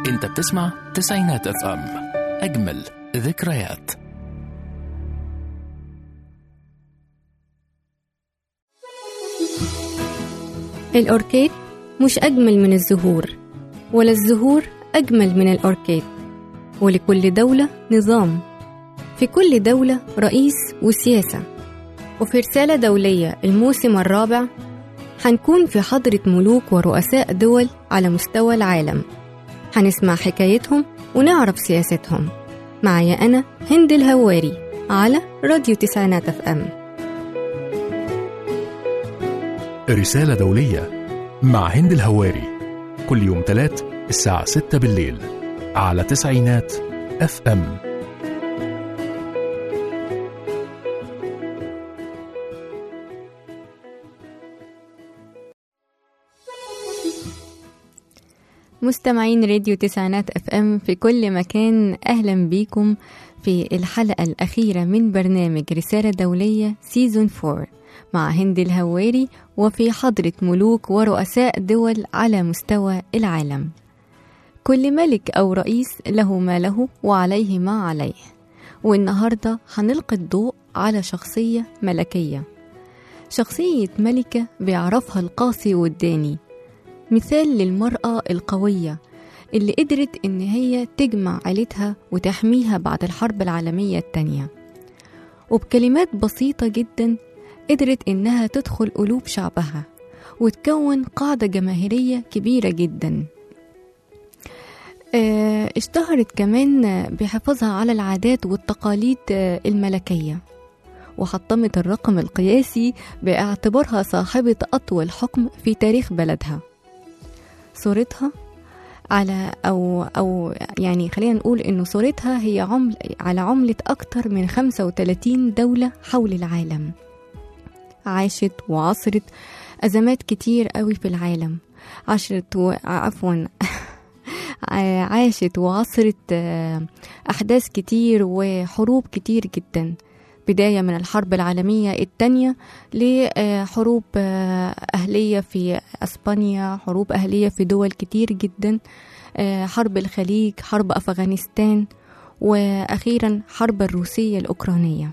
انت بتسمع تسعينات اف ام اجمل ذكريات الأوركيد مش أجمل من الزهور ولا الزهور أجمل من الأوركيد ولكل دولة نظام في كل دولة رئيس وسياسة وفي رسالة دولية الموسم الرابع هنكون في حضرة ملوك ورؤساء دول على مستوى العالم هنسمع حكايتهم ونعرف سياستهم معايا أنا هند الهواري على راديو تسعينات اف ام رسالة دولية مع هند الهواري كل يوم تلات الساعة 6 بالليل على تسعينات اف ام مستمعين راديو تسعينات اف ام في كل مكان اهلا بيكم في الحلقة الأخيرة من برنامج رسالة دولية سيزون 4 مع هند الهواري وفي حضرة ملوك ورؤساء دول على مستوى العالم كل ملك أو رئيس له ما له وعليه ما عليه والنهاردة هنلقي الضوء على شخصية ملكية شخصية ملكة بيعرفها القاسي والداني مثال للمرأة القوية اللي قدرت إن هي تجمع عيلتها وتحميها بعد الحرب العالمية التانية وبكلمات بسيطة جدا قدرت إنها تدخل قلوب شعبها وتكون قاعدة جماهيرية كبيرة جدا آه، اشتهرت كمان بحفاظها على العادات والتقاليد آه، الملكية وحطمت الرقم القياسي باعتبارها صاحبة أطول حكم في تاريخ بلدها صورتها على أو أو يعني خلينا نقول إنه صورتها هي عمل على عملة أكتر من 35 دولة حول العالم عاشت وعصرت أزمات كتير قوي في العالم عاشت و... عفوا عاشت وعصرت آه، أحداث كتير وحروب كتير جدا بداية من الحرب العالمية الثانية لحروب آه، أهلية في أسبانيا حروب أهلية في دول كتير جدا آه، حرب الخليج حرب أفغانستان وأخيرا حرب الروسية الأوكرانية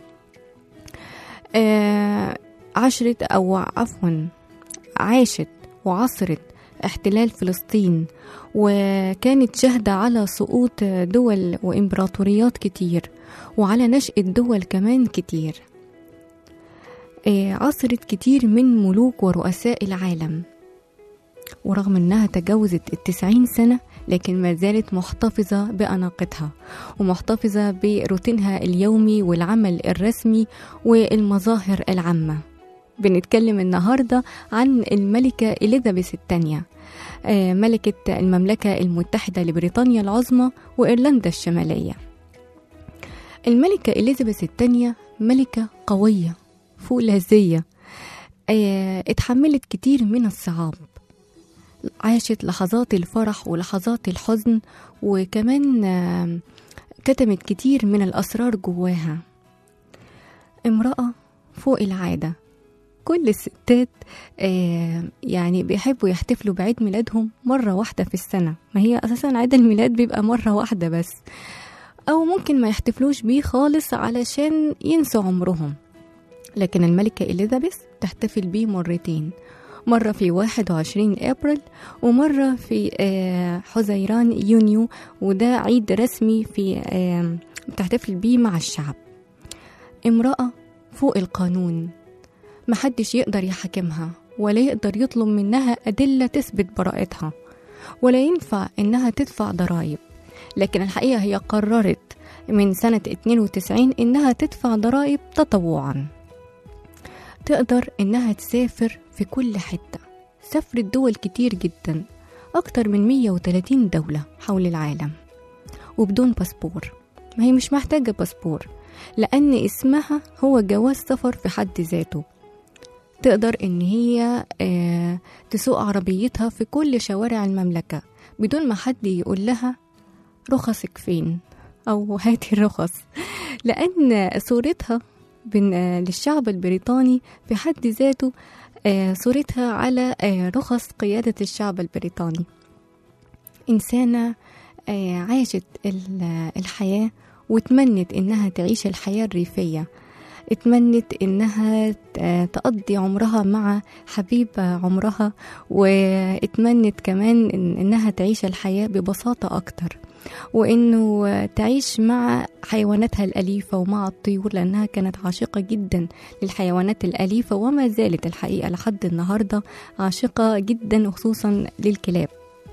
آه، عشرت أو عفوا عاشت وعصرت احتلال فلسطين وكانت شاهدة على سقوط دول وإمبراطوريات كتير وعلى نشأة دول كمان كتير آه، عصرت كتير من ملوك ورؤساء العالم ورغم انها تجاوزت التسعين سنة لكن ما زالت محتفظة بأناقتها ومحتفظة بروتينها اليومي والعمل الرسمي والمظاهر العامة بنتكلم النهاردة عن الملكة إليزابيث الثانية آه، ملكة المملكة المتحدة لبريطانيا العظمى وإيرلندا الشمالية الملكة إليزابيث الثانية ملكة قوية فولاذية آه، اتحملت كتير من الصعاب عاشت لحظات الفرح ولحظات الحزن وكمان آه، كتمت كتير من الأسرار جواها امرأة فوق العادة كل الستات آه يعني بيحبوا يحتفلوا بعيد ميلادهم مرة واحدة في السنة ما هي أساسا عيد الميلاد بيبقى مرة واحدة بس أو ممكن ما يحتفلوش بيه خالص علشان ينسوا عمرهم لكن الملكة إليزابيث تحتفل بيه مرتين مرة في 21 أبريل ومرة في آه، حزيران يونيو وده عيد رسمي في آه، بتحتفل بيه مع الشعب امرأة فوق القانون محدش يقدر يحاكمها ولا يقدر يطلب منها أدلة تثبت براءتها ولا ينفع إنها تدفع ضرائب لكن الحقيقة هي قررت من سنة 92 إنها تدفع ضرائب تطوعا تقدر إنها تسافر في كل حتة سافرت دول كتير جدا أكتر من 130 دولة حول العالم وبدون باسبور ما هي مش محتاجة باسبور لأن اسمها هو جواز سفر في حد ذاته تقدر إن هي آه، تسوق عربيتها في كل شوارع المملكة بدون ما حد يقول لها رخصك فين أو هاتي الرخص لأن صورتها بن- آه، للشعب البريطاني في حد ذاته آه، صورتها على آه، رخص قيادة الشعب البريطاني إنسانة آه، عاشت ال- الحياة وتمنت إنها تعيش الحياة الريفية اتمنت إنها ت- تقضي عمرها مع حبيب عمرها واتمنت كمان إن إنها تعيش الحياة ببساطة أكتر وإنه تعيش مع حيواناتها الأليفة ومع الطيور لأنها كانت عاشقة جدا للحيوانات الأليفة وما زالت الحقيقة لحد النهاردة عاشقة جدا وخصوصا للكلاب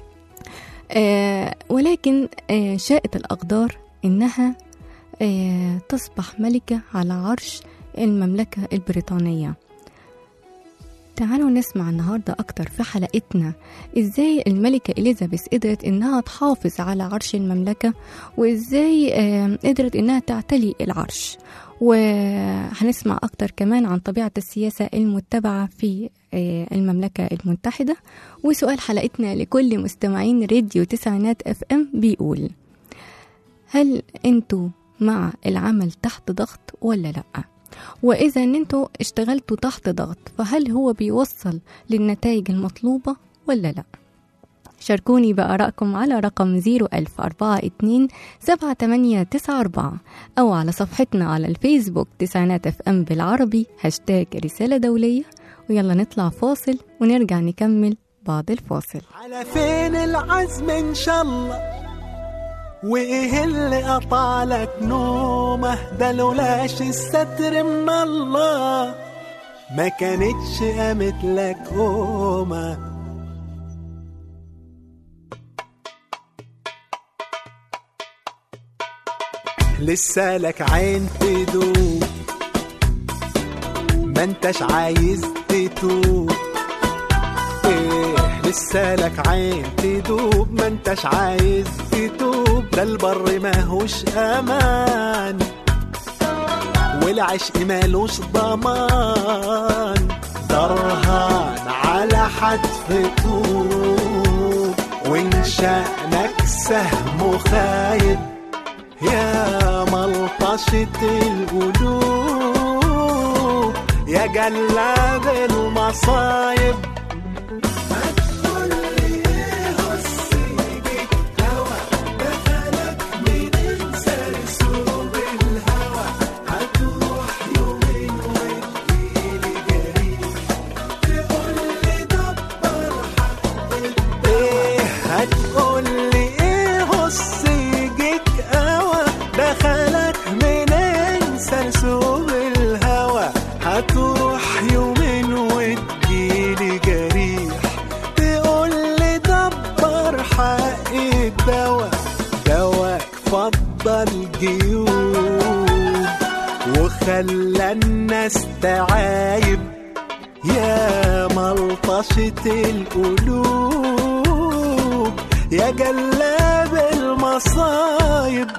آه ولكن آه شاءت الأقدار إنها آه تصبح ملكة على عرش المملكة البريطانية تعالوا نسمع النهاردة أكتر في حلقتنا إزاي الملكة إليزابيث قدرت إنها تحافظ على عرش المملكة وإزاي آه، قدرت إنها تعتلي العرش وهنسمع أكتر كمان عن طبيعة السياسة المتبعة في آه، المملكة المتحدة وسؤال حلقتنا لكل مستمعين راديو تسعينات اف ام بيقول هل انتوا مع العمل تحت ضغط ولا لأ؟ وإذا إن انتوا اشتغلتوا تحت ضغط فهل هو بيوصل للنتائج المطلوبة ولا لأ؟ شاركوني بآرائكم على رقم 01042 7894 أو على صفحتنا على الفيسبوك تسعينات اف ام بالعربي هاشتاج رسالة دولية ويلا نطلع فاصل ونرجع نكمل بعد الفاصل على فين العزم ان شاء الله وايه اللي قطعلك نومه ده لولاش الستر من الله ما كانتش قامت لك قومه لسه لك عين تدوب ما انتش عايز تتوب ايه لسه لك عين تدوب ما انتش عايز تتوب ده البر ماهوش امان والعشق مالوش ضمان درهان على حتف طوب وان شأنك سهم خايب يا ملطشة القلوب يا جلاد المصايب ايه هتقولي ايه هص يجيك قوى دخلك منين سرسوب الهوى هتروح يومين وتجيلي جريح تقولي دبر حق الدوا دواك فضل جيوب وخلى الناس تعايب يا ملطشة القلوب يا جلاب المصايب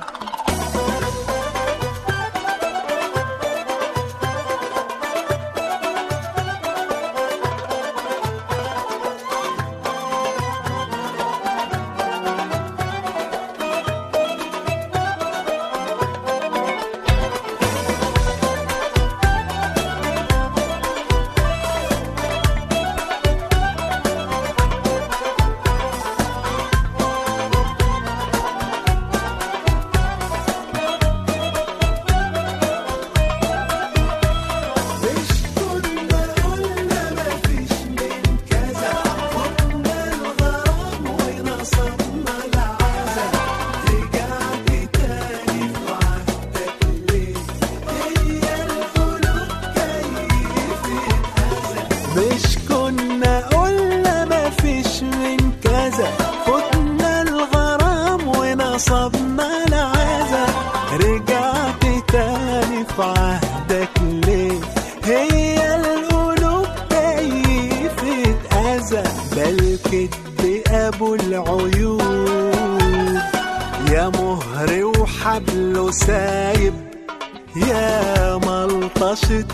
مش كنا قلنا مفيش من كذا فتنا الغرام ونصبنا العزا رجعت تاني في عهدك ليه هي القلوب كيفة أذى ده الكدب أبو العيوب يا مهر وحبله سايب يا ملطشة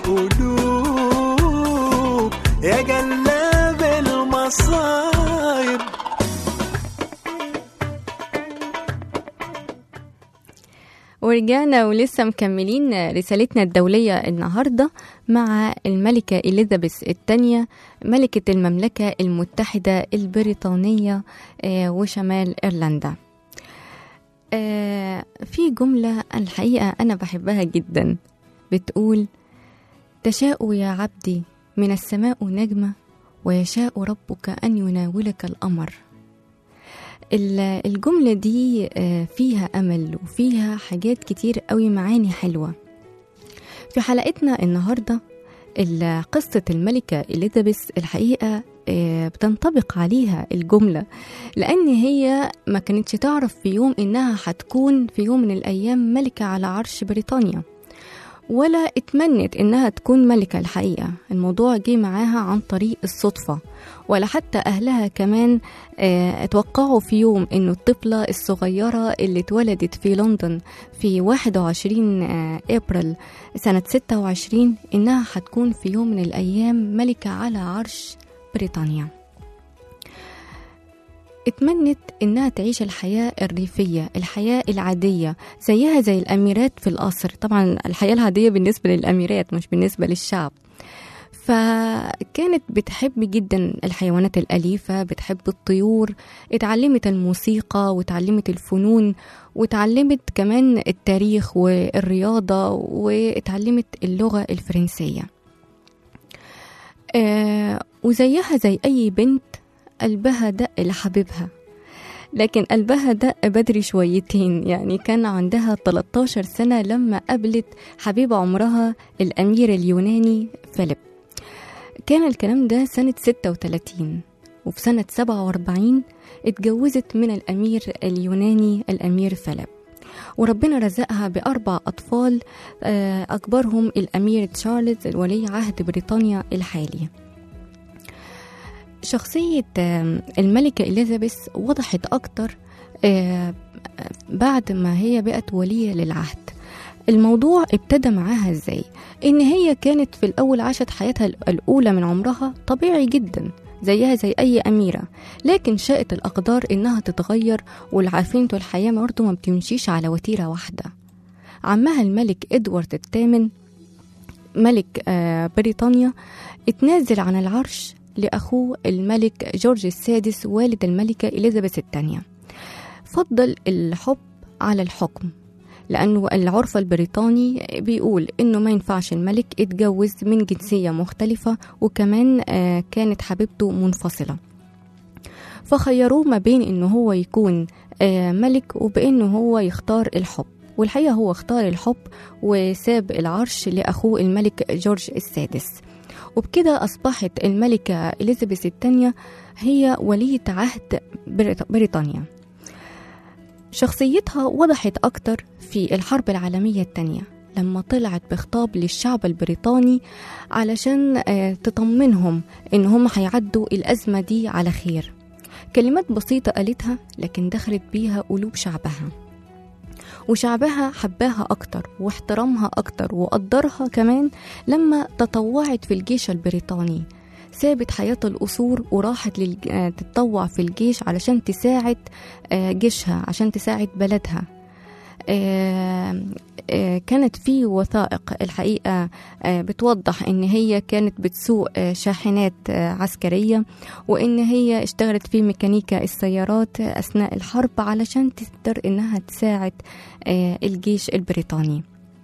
القلوب يا جلاب المصايب ورجعنا ولسه مكملين رسالتنا الدولية النهاردة مع الملكة إليزابيث الثانية ملكة المملكة المتحدة البريطانية آه، وشمال إيرلندا آه في جملة الحقيقة أنا بحبها جدا بتقول تشاء يا عبدي من السماء نجمة ويشاء ربك أن يناولك القمر ال- الجملة دي آه، فيها أمل وفيها حاجات كتير قوي معاني حلوة في حلقتنا النهاردة ال- قصة الملكة إليزابيث الحقيقة آه، بتنطبق عليها الجملة لأن هي ما كانتش تعرف في يوم إنها هتكون في يوم من الأيام ملكة على عرش بريطانيا ولا اتمنت إنها تكون ملكة الحقيقة الموضوع جه معاها عن طريق الصدفة ولا حتى أهلها كمان آه، اتوقعوا في يوم إنه الطفلة الصغيرة اللي اتولدت في لندن في 21 آه، أبريل سنة 26 إنها هتكون في يوم من الأيام ملكة على عرش بريطانيا اتمنت إنها تعيش الحياة الريفية الحياة العادية زيها زي الأميرات في القصر طبعا الحياة العادية بالنسبة للأميرات مش بالنسبة للشعب فكانت بتحب جدا الحيوانات الأليفة بتحب الطيور اتعلمت الموسيقى وتعلمت الفنون وتعلمت كمان التاريخ والرياضة واتعلمت اللغة الفرنسية آه وزيها زي أي بنت قلبها دق لحبيبها لكن قلبها دق بدري شويتين يعني كان عندها 13 سنة لما قابلت حبيب عمرها الأمير اليوناني فيليب كان الكلام ده سنة 36 وفي سنة 47 اتجوزت من الأمير اليوناني الأمير فيليب وربنا رزقها بأربع أطفال آه، أكبرهم الأمير تشارلز الولي عهد بريطانيا الحالي شخصية آم، الملكة إليزابيث وضحت أكتر آه، بعد ما هي بقت ولية للعهد الموضوع ابتدى معاها ازاي ان هي كانت في الاول عاشت حياتها الاولى من عمرها طبيعي جدا زيها زي اي اميره لكن شاءت الاقدار انها تتغير والعارفين انتوا الحياه برضه ما بتمشيش على وتيره واحده عمها الملك ادوارد الثامن ملك آه، بريطانيا اتنازل عن العرش لأخوه الملك جورج السادس والد الملكة إليزابيث الثانية فضل الحب على الحكم لأنه العرف البريطاني بيقول إنه ما ينفعش الملك يتجوز من جنسية مختلفة وكمان آه، كانت حبيبته منفصلة فخيروه ما بين إنه هو يكون آه، ملك وبإنه هو يختار الحب والحقيقة هو اختار الحب وساب العرش لأخوه الملك جورج السادس وبكده أصبحت الملكة إليزابيث الثانية هي ولية عهد بريط- بريطانيا شخصيتها وضحت أكتر في الحرب العالمية الثانية لما طلعت بخطاب للشعب البريطاني علشان آه، تطمنهم إن هم هيعدوا الأزمة دي على خير كلمات بسيطة قالتها لكن دخلت بيها قلوب شعبها وشعبها حباها أكتر واحترمها أكتر وقدرها كمان لما تطوعت في الجيش البريطاني سابت حياة القصور وراحت للج... آه، تتطوع في الجيش علشان تساعد آه، جيشها عشان تساعد بلدها آه، آه، كانت في وثائق الحقيقة آه، بتوضح إن هي كانت بتسوق آه، شاحنات آه، عسكرية وإن هي اشتغلت في ميكانيكا السيارات آه، أثناء الحرب علشان تقدر إنها تساعد آه، الجيش البريطاني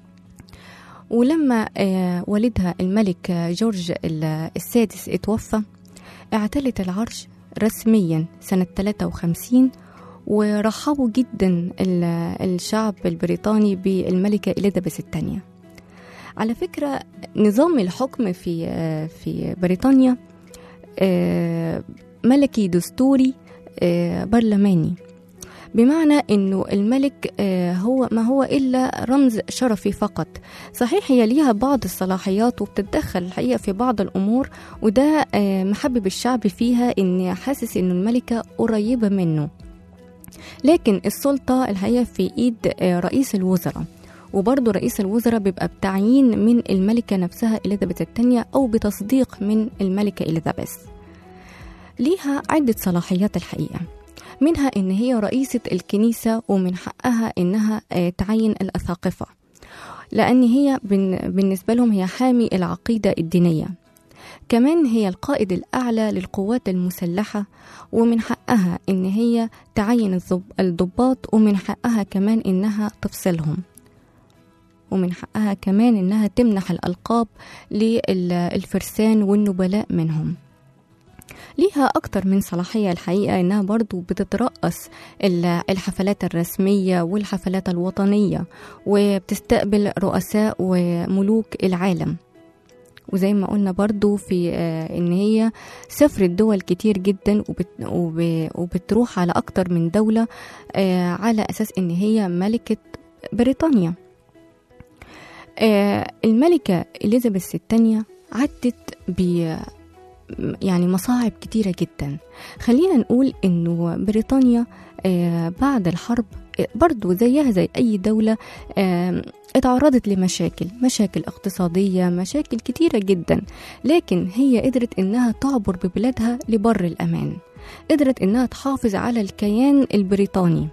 ولما آه، والدها الملك آه، جورج ال- السادس اتوفى اعتلت العرش رسميا سنة 53 ورحبوا جدا ال- الشعب البريطاني بالملكة إليزابيث الثانية على فكرة نظام الحكم في آه، في بريطانيا آه، ملكي دستوري آه، برلماني بمعنى انه الملك آه، هو ما هو الا رمز شرفي فقط صحيح هي ليها بعض الصلاحيات وبتتدخل الحقيقه في بعض الامور وده آه، محبب الشعب فيها ان حاسس ان الملكه قريبه منه لكن السلطه الحقيقه في ايد آه، رئيس الوزراء وبرضه رئيس الوزراء بيبقى بتعيين من الملكة نفسها إليزابيث الثانية أو بتصديق من الملكة إليزابيث ليها عدة صلاحيات الحقيقة منها إن هي رئيسة الكنيسة ومن حقها إنها آه، تعين الأساقفة لأن هي بن- بالنسبة لهم هي حامي العقيدة الدينية كمان هي القائد الأعلى للقوات المسلحة ومن حقها إن هي تعين الضب- الضباط ومن حقها كمان إنها تفصلهم ومن حقها كمان إنها تمنح الألقاب للفرسان والنبلاء منهم ليها أكتر من صلاحية الحقيقة إنها برضو بتترأس ال- الحفلات الرسمية والحفلات الوطنية وبتستقبل رؤساء وملوك العالم وزي ما قلنا برضو في آه، ان هي سافرت دول كتير جدا وبت وب- وبتروح على اكتر من دولة آه، على اساس ان هي ملكة بريطانيا آه، الملكة إليزابيث الثانية عدت ب يعني مصاعب كتيرة جدا خلينا نقول إنه بريطانيا آه، بعد الحرب آه، برضو زيها زي أي دولة آه، اتعرضت لمشاكل مشاكل اقتصادية مشاكل كتيرة جدا لكن هي قدرت إنها تعبر ببلادها لبر الأمان قدرت إنها تحافظ على الكيان البريطاني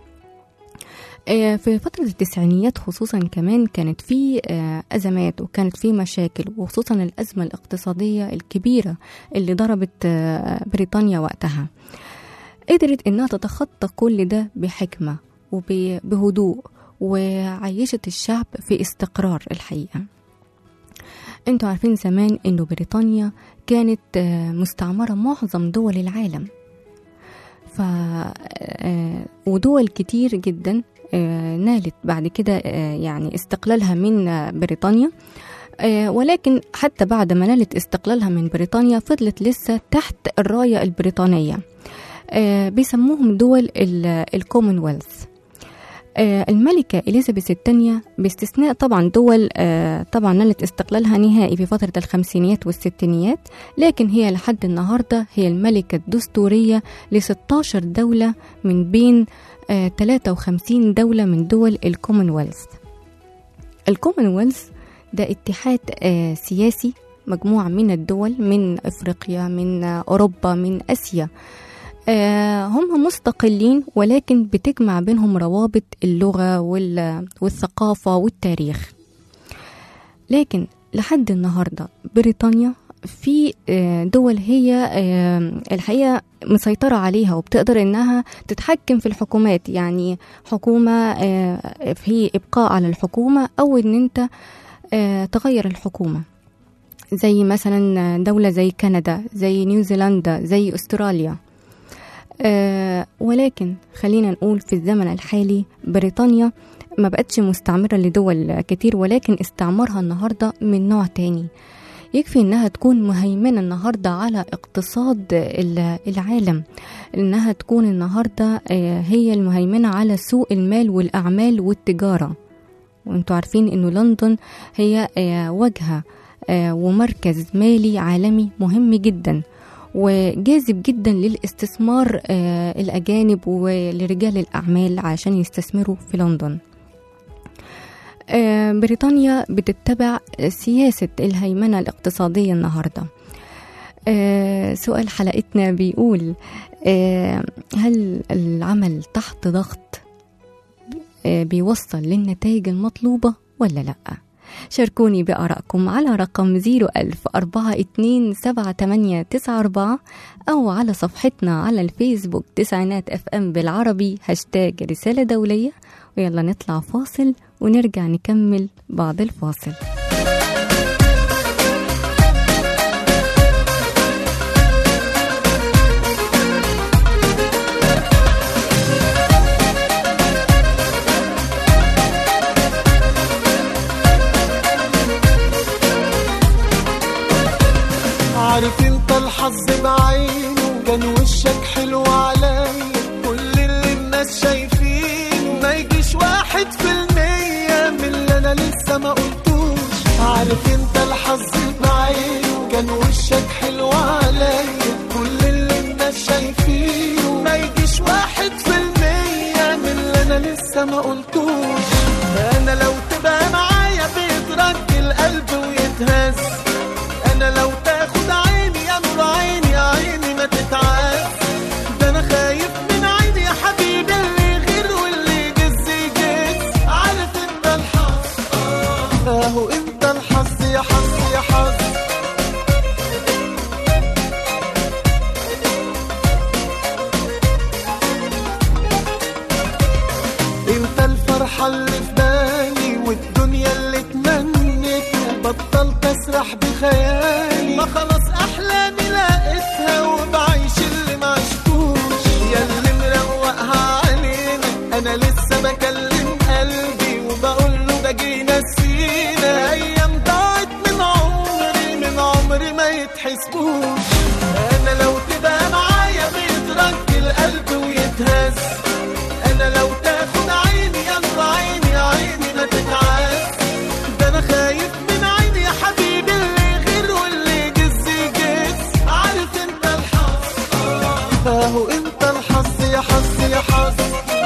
آه، في فترة التسعينيات خصوصا كمان كانت في آه، أزمات وكانت في مشاكل وخصوصا الأزمة الاقتصادية الكبيرة اللي ضربت آه، بريطانيا وقتها قدرت إنها تتخطى كل ده بحكمة وبهدوء وعيشت الشعب في استقرار الحقيقة انتوا عارفين زمان انه بريطانيا كانت آه، مستعمرة معظم دول العالم ف آه، ودول كتير جدا آه، نالت بعد كده آه، يعني استقلالها من آه، بريطانيا آه، ولكن حتى بعد ما نالت استقلالها من بريطانيا فضلت لسه تحت الراية البريطانية آه، بيسموهم دول الكومنولث آه، الملكة إليزابيث الثانية باستثناء طبعا دول آه، طبعا نالت استقلالها نهائي في فترة الخمسينيات والستينيات لكن هي لحد النهاردة هي الملكة الدستورية ل 16 دولة من بين آه، 53 دولة من دول الكومنولث الكومنولث ده اتحاد آه، سياسي مجموعة من الدول من أفريقيا من آه، أوروبا من آسيا آه، هم مستقلين ولكن بتجمع بينهم روابط اللغة وال- والثقافة والتاريخ لكن لحد النهاردة بريطانيا في آه، دول هي آه، الحقيقة مسيطرة عليها وبتقدر إنها تتحكم في الحكومات يعني حكومة آه، في إبقاء على الحكومة أو إن أنت آه، تغير الحكومة زي مثلا دولة زي كندا زي نيوزيلندا زي أستراليا آه، ولكن خلينا نقول في الزمن الحالي بريطانيا ما بقتش مستعمرة لدول كتير ولكن استعمارها النهاردة من نوع تاني يكفي انها تكون مهيمنة النهاردة على اقتصاد ال- العالم انها تكون النهاردة آه، هي المهيمنة على سوق المال والاعمال والتجارة وانتوا عارفين انه لندن هي آه، واجهة آه، ومركز مالي عالمي مهم جدا وجاذب جدا للاستثمار آه، الأجانب ولرجال الأعمال عشان يستثمروا في لندن آه، بريطانيا بتتبع سياسة الهيمنة الاقتصادية النهاردة آه، سؤال حلقتنا بيقول آه، هل العمل تحت ضغط آه، بيوصل للنتائج المطلوبة ولا لأ؟ شاركوني بآرائكم على رقم 010427894 أو على صفحتنا على الفيسبوك تسعينات اف ام بالعربي هاشتاج رسالة دولية ويلا نطلع فاصل ونرجع نكمل بعد الفاصل عارف انت الحظ بعينه كان وشك حلو عليا كل اللي الناس شايفينه ما يجيش واحد في المية من اللي انا لسه ما قلتوش عارف انت الحظ بعينه كان وشك حلو عليا كل اللي الناس شايفينه ما يجيش واحد في المية من اللي انا لسه ما قلتوش انا لو تبقى معايا بيترك القلب ويتهز انا لو تاخد عيني يا نور عيني يا عيني ما تتعاس ده انا خايف من عيني يا حبيبي اللي غير واللي يجز يجز عارف انت الحظ آه، اهو انت الحظ يا حظ يا حظ خيالي ما خلاص احلامي لقيتها وبعيش اللي ما عشتوش يا اللي مروقها علينا انا لسه بكلم قلبي وبقول له ده جينا سينا ايام ضاعت من عمري من عمري ما يتحسبوش انا لو تبقى معايا بيترك القلب ويتهز انا لو تاخد عيني يلا عيني عيني ما تتعاس ده انا خايف من عيني يا حبيبي اللي غير واللي جز جز عارف انت الحظ اهو انت الحظ يا حظ يا حظ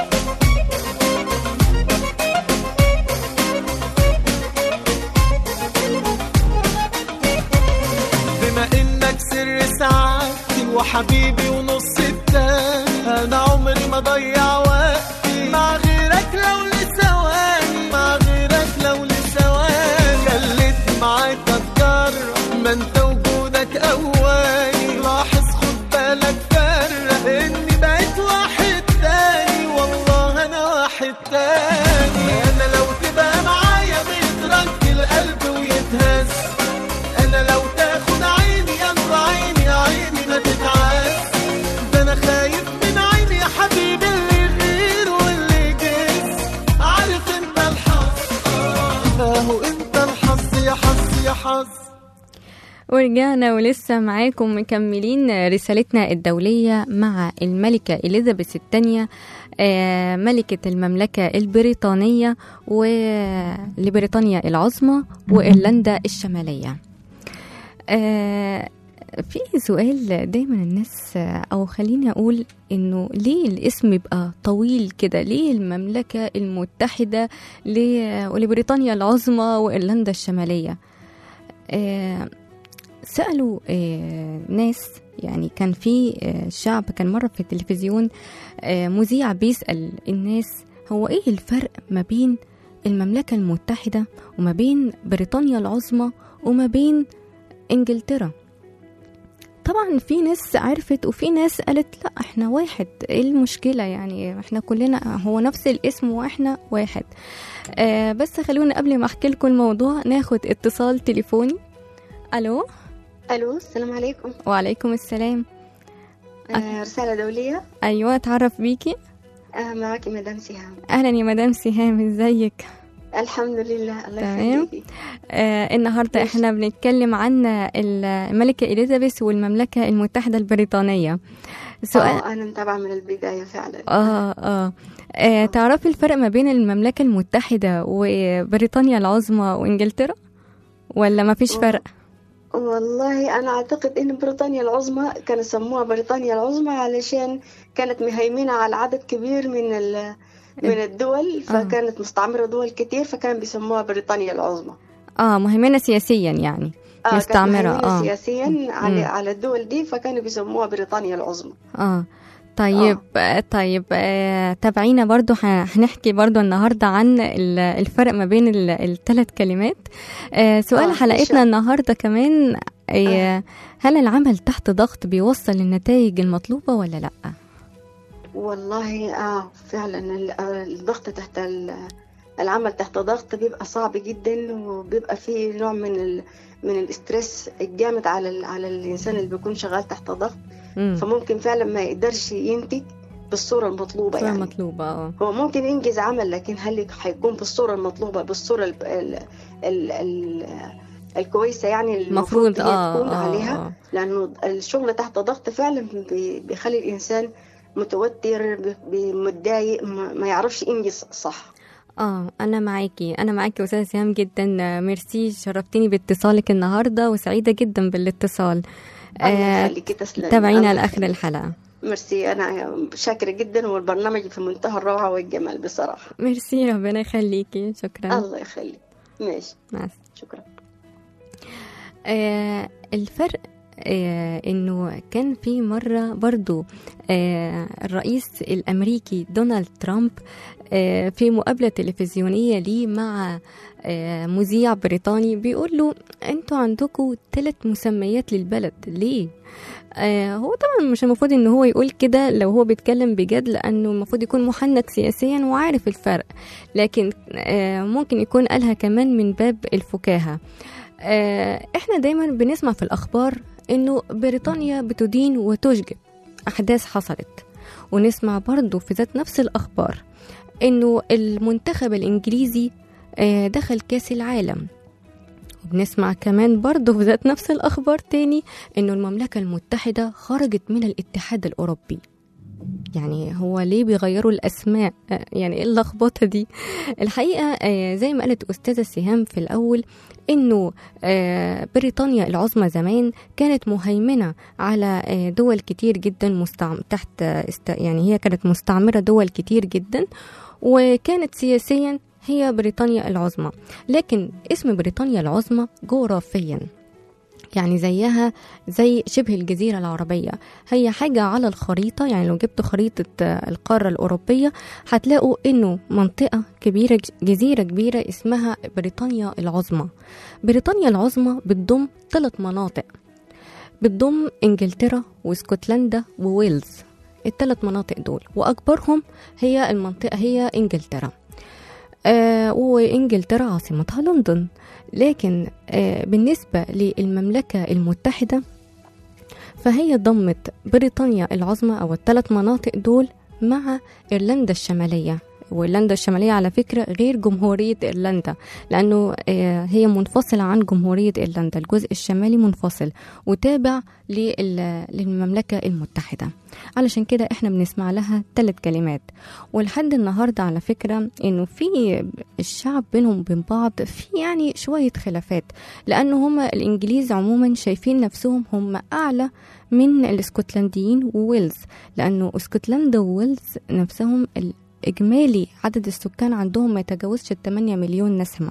بما انك سر سعادتي وحبيبي ونص التاني انا عمري ما ضيع وقتي مع غيرك لو لثواني مع غيرك لو لثواني خليت معاك اتجرب ما انت وجودك اواني لاحظ خد بالك فرق اني بقيت واحد تاني والله انا واحد تاني انا لو تبقى معايا بيترك القلب ويتهز انا لو تاخد عيني يلا عيني عيني ما تتعاس ده انا خايف من عيني يا حبيبي اللي غير واللي جز عارف انت الحظ اهو انت الحظ يا حظ يا حظ ورجعنا ولسه معاكم مكملين رسالتنا الدولية مع الملكة إليزابيث الثانية آه، ملكة المملكة البريطانية ولبريطانيا العظمى وإيرلندا الشمالية آه، في سؤال دايما الناس آه، او خليني اقول انه ليه الاسم يبقى طويل كده ليه المملكه المتحده ليه- ولبريطانيا العظمى وايرلندا الشماليه آه، سالوا آه، ناس يعني كان في آه، شعب كان مره في التلفزيون آه، مذيع بيسال الناس هو ايه الفرق ما بين المملكه المتحده وما بين بريطانيا العظمى وما بين انجلترا طبعا في ناس عرفت وفي ناس قالت لا احنا واحد ايه المشكله يعني احنا كلنا هو نفس الاسم واحنا واحد آه بس خلونا قبل ما احكي لكم الموضوع ناخد اتصال تليفوني الو الو السلام عليكم وعليكم السلام آه رسالة دولية ايوه اتعرف بيكي آه معك مدام سهام اهلا يا مدام سهام ازيك الحمد لله الله تمام. يخليكي آه النهارده ماشي. احنا بنتكلم عن الملكه اليزابيث والمملكه المتحده البريطانيه سؤال آه أنا متابعة من البداية فعلا آه, آه, آه تعرفي الفرق ما بين المملكة المتحدة وبريطانيا العظمى وإنجلترا؟ ولا ما فيش فرق؟ والله أنا أعتقد إن بريطانيا العظمى كانوا سموها بريطانيا العظمى علشان كانت مهيمنة على عدد كبير من ال من الدول فكانت مستعمرة دول كتير فكان بيسموها بريطانيا العظمى آه مهمنة سياسيا يعني آه كانت مستعمرة مهيمنة آه سياسيا على مم. على الدول دي فكانوا بيسموها بريطانيا العظمى آه طيب آه. طيب آه تابعينا برضو ح- هنحكي برضو النهاردة عن ال- الفرق ما بين الثلاث كلمات آه سؤال آه، إن حلقتنا شاء- النهاردة كمان آه هل العمل تحت ضغط بيوصل للنتائج المطلوبة ولا لأ؟ والله اه فعلا ال- آه، الضغط تحت ال- العمل تحت ضغط بيبقى صعب جدا وبيبقى فيه نوع من ال من الاسترس الجامد على ال- على الانسان اللي بيكون شغال تحت ضغط مم. فممكن فعلا ما يقدرش ينتج بالصورة المطلوبة صورة يعني مطلوبة اه هو ممكن ينجز عمل لكن هل هيكون بالصورة المطلوبة بالصورة ال ال ال ال الكويسة يعني المفروض المفروض هي اه تكون اه عليها آه. لأنه الشغل تحت ضغط فعلا بي- بيخلي الإنسان متوتر بي- بي- متضايق ما ما يعرفش ينجز صح اه انا معاكي انا معاكي استاذه سهام جدا آه، ميرسي شرفتيني باتصالك النهارده وسعيده جدا بالاتصال الله آه يخليكي تسلمي تابعينا الله لاخر يخليكي. الحلقه ميرسي أنا شاكرة جدا والبرنامج في منتهى الروعة والجمال بصراحة ميرسي ربنا يخليكي شكرا الله يخليك ماشي مع السلامة. شكرا آه الفرق آه انه كان في مره برضو آه الرئيس الامريكي دونالد ترامب آه في مقابله تلفزيونيه ليه مع آه مذيع بريطاني بيقول له انتوا عندكم ثلاث مسميات للبلد ليه آه هو طبعا مش المفروض ان هو يقول كده لو هو بيتكلم بجد لانه المفروض يكون محنك سياسيا وعارف الفرق لكن آه ممكن يكون قالها كمان من باب الفكاهه آه، احنا دايما بنسمع في الاخبار انه بريطانيا بتدين وتشجب احداث حصلت ونسمع برضو في ذات نفس الاخبار انه المنتخب الانجليزي آه، دخل كاس العالم وبنسمع كمان برضو في ذات نفس الاخبار تاني انه المملكه المتحده خرجت من الاتحاد الاوروبي يعني هو ليه بيغيروا الاسماء آه، يعني ايه اللخبطه دي الحقيقه آه، زي ما قالت استاذه سهام في الاول انه آه، بريطانيا العظمى زمان كانت مهيمنه على آه، دول كتير جدا مستعم تحت آه، است... يعني هي كانت مستعمره دول كتير جدا وكانت سياسيا هي بريطانيا العظمى لكن اسم بريطانيا العظمى جغرافيا يعني زيها زي شبه الجزيرة العربية هي حاجة على الخريطة يعني لو جبتوا خريطة آه، القارة الأوروبية هتلاقوا إنه منطقة كبيرة جزيرة كبيرة اسمها بريطانيا العظمى بريطانيا العظمى بتضم ثلاث مناطق بتضم إنجلترا واسكتلندا وويلز الثلاث مناطق دول وأكبرهم هي المنطقة هي إنجلترا آه وإنجلترا عاصمتها لندن لكن آه بالنسبة للمملكة المتحدة فهي ضمت بريطانيا العظمى أو الثلاث مناطق دول مع إيرلندا الشمالية وإيرلندا الشمالية على فكرة غير جمهورية إيرلندا لأنه آه، هي منفصلة عن جمهورية إيرلندا الجزء الشمالي منفصل وتابع لل- للمملكة المتحدة علشان كده احنا بنسمع لها ثلاث كلمات ولحد النهاردة على فكرة انه في الشعب بينهم وبين بعض في يعني شوية خلافات لأنه هما الإنجليز عموما شايفين نفسهم هم أعلى من الاسكتلنديين وويلز لأنه اسكتلندا وويلز نفسهم الإجمالي عدد السكان عندهم ما يتجاوزش ال 8 مليون نسمة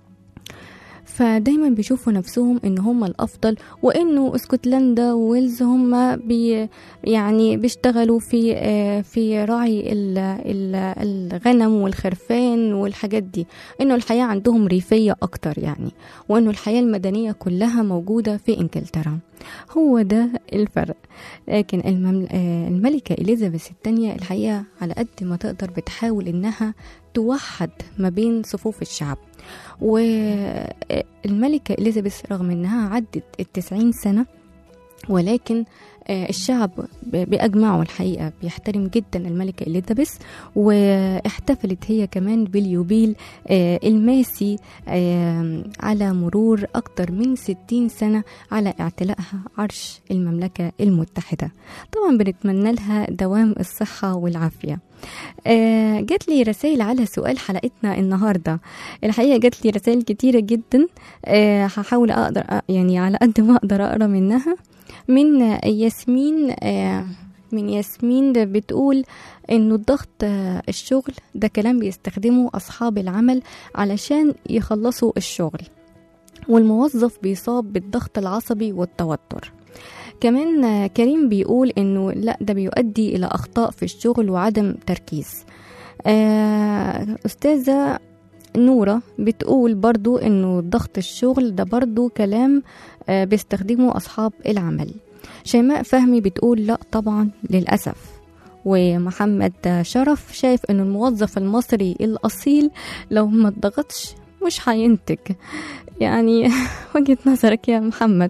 فدايما بيشوفوا نفسهم ان هم الافضل وانه اسكتلندا وويلز هم بي يعني بيشتغلوا في آه، في رعي ال- ال- الغنم والخرفان والحاجات دي انه الحياه عندهم ريفيه اكتر يعني وانه الحياه المدنيه كلها موجوده في انجلترا هو ده الفرق لكن الممل... آه، الملكة إليزابيث الثانية الحقيقة على قد ما تقدر بتحاول إنها توحد ما بين صفوف الشعب والملكة إليزابيث رغم إنها عدت التسعين سنة ولكن آه، الشعب ب- بأجمعه الحقيقة بيحترم جدا الملكة إليزابيث واحتفلت هي كمان باليوبيل آه، الماسي آه، على مرور أكتر من 60 سنة على اعتلائها عرش المملكة المتحدة طبعا بنتمنى لها دوام الصحة والعافية آه، جات لي رسائل على سؤال حلقتنا النهاردة الحقيقة جات لي رسائل كتيرة جدا آه، هحاول أقدر أ- يعني على قد ما أقدر أقرأ منها من آه، ياسمين آه، من ياسمين ده بتقول انه الضغط آه، الشغل ده كلام بيستخدمه اصحاب العمل علشان يخلصوا الشغل والموظف بيصاب بالضغط العصبي والتوتر كمان آه، كريم بيقول انه لا ده بيؤدي الى اخطاء في الشغل وعدم تركيز آه، استاذه نورة بتقول برضو انه ضغط الشغل ده برضو كلام آه، بيستخدمه اصحاب العمل شيماء فهمي بتقول لا طبعا للأسف ومحمد شرف شايف انه الموظف المصري الاصيل لو ما اتضغطش مش هينتج يعني وجهة نظرك يا محمد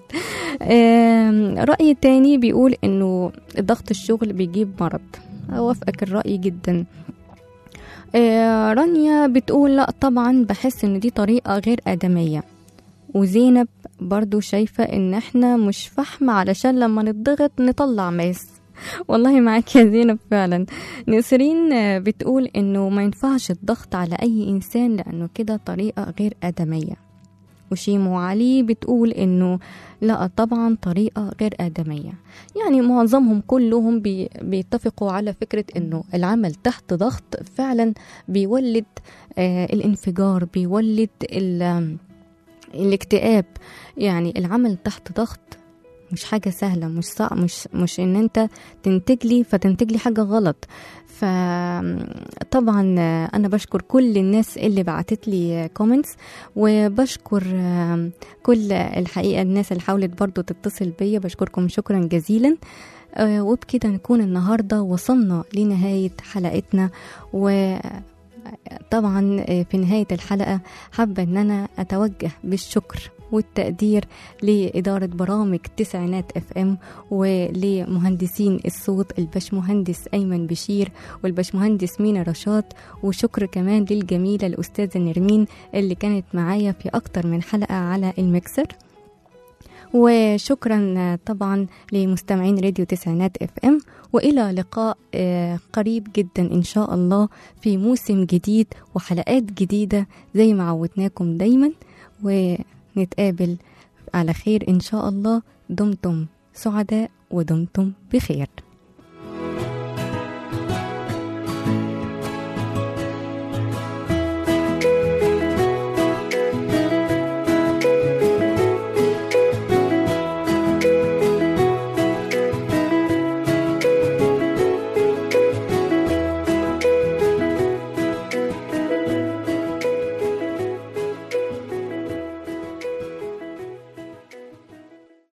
آم، رأي تاني بيقول انه ضغط الشغل بيجيب مرض اوافقك الرأي جدا آه، رانيا بتقول لا طبعا بحس ان دي طريقة غير آدمية وزينب برضو شايفة ان احنا مش فحم علشان لما نضغط نطلع ماس والله معاك يا زينب فعلا نسرين آه، بتقول انه ما ينفعش الضغط على اي انسان لانه كده طريقة غير آدمية وشيمو علي بتقول انه لا طبعا طريقة غير آدمية يعني معظمهم كلهم بي بيتفقوا على فكرة انه العمل تحت ضغط فعلا بيولد آه الانفجار بيولد ال- الاكتئاب يعني العمل تحت ضغط مش حاجة سهلة مش صعب مش مش ان انت تنتج لي فتنتج لي حاجة غلط فطبعا انا بشكر كل الناس اللي بعتت لي كومنتس وبشكر آم، كل الحقيقة الناس اللي حاولت برضو تتصل بيا بشكركم شكرا جزيلا آه، وبكده نكون النهاردة وصلنا لنهاية حلقتنا و طبعا في نهاية الحلقة حابة ان انا اتوجه بالشكر والتقدير لإدارة برامج تسعينات اف ام ولمهندسين الصوت الباشمهندس أيمن بشير والباشمهندس مينا رشاد وشكر كمان للجميلة الأستاذة نرمين اللي كانت معايا في أكتر من حلقة على الميكسر وشكرا طبعا لمستمعين راديو تسعينات اف ام والى لقاء آه، قريب جدا ان شاء الله في موسم جديد وحلقات جديده زي ما عودناكم دايما ونتقابل على خير ان شاء الله دمتم سعداء ودمتم بخير